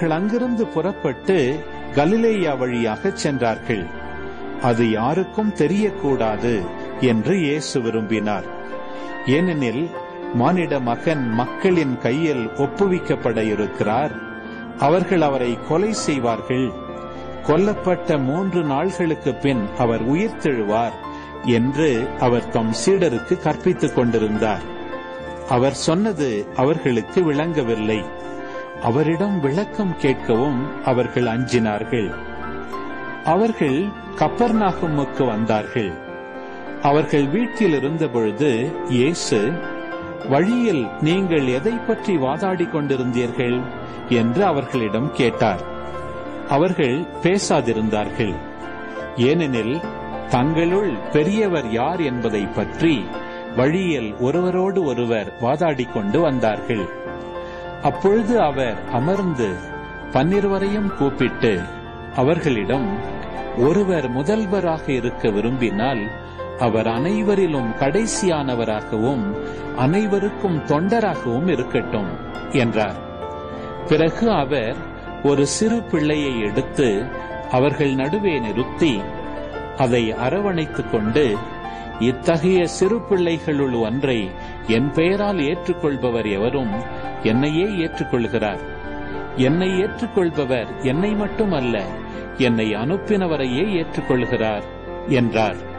அவர்கள் அங்கிருந்து புறப்பட்டு கலிலேயா வழியாகச் சென்றார்கள் அது யாருக்கும் தெரியக்கூடாது என்று இயேசு விரும்பினார் ஏனெனில் மானிட மகன் மக்களின் கையில் ஒப்புவிக்கப்பட இருக்கிறார் அவர்கள் அவரை கொலை செய்வார்கள் கொல்லப்பட்ட மூன்று நாள்களுக்கு பின் அவர் உயிர்த்தெழுவார் என்று அவர் தம் சீடருக்கு கற்பித்துக் கொண்டிருந்தார் அவர் சொன்னது அவர்களுக்கு விளங்கவில்லை அவரிடம் விளக்கம் கேட்கவும் அவர்கள் அஞ்சினார்கள் அவர்கள் கப்பர்நாகுமுக்கு வந்தார்கள் அவர்கள் வீட்டில் இருந்தபொழுது இயேசு வழியில் நீங்கள் எதை பற்றி வாதாடிக் கொண்டிருந்தீர்கள் என்று அவர்களிடம் கேட்டார் அவர்கள் பேசாதிருந்தார்கள் ஏனெனில் தங்களுள் பெரியவர் யார் என்பதை பற்றி வழியில் ஒருவரோடு ஒருவர் வாதாடிக் கொண்டு வந்தார்கள் அப்பொழுது அவர் அமர்ந்து பன்னிருவரையும் கூப்பிட்டு அவர்களிடம் ஒருவர் முதல்வராக இருக்க விரும்பினால் அவர் அனைவரிலும் கடைசியானவராகவும் அனைவருக்கும் தொண்டராகவும் இருக்கட்டும் என்றார் பிறகு அவர் ஒரு சிறு பிள்ளையை எடுத்து அவர்கள் நடுவே நிறுத்தி அதை அரவணைத்துக் கொண்டு இத்தகைய சிறு பிள்ளைகளுள் ஒன்றை என் பெயரால் ஏற்றுக்கொள்பவர் எவரும் என்னையே ஏற்றுக்கொள்கிறார் என்னை ஏற்றுக்கொள்பவர் என்னை மட்டுமல்ல என்னை அனுப்பினவரையே ஏற்றுக்கொள்கிறார் என்றார்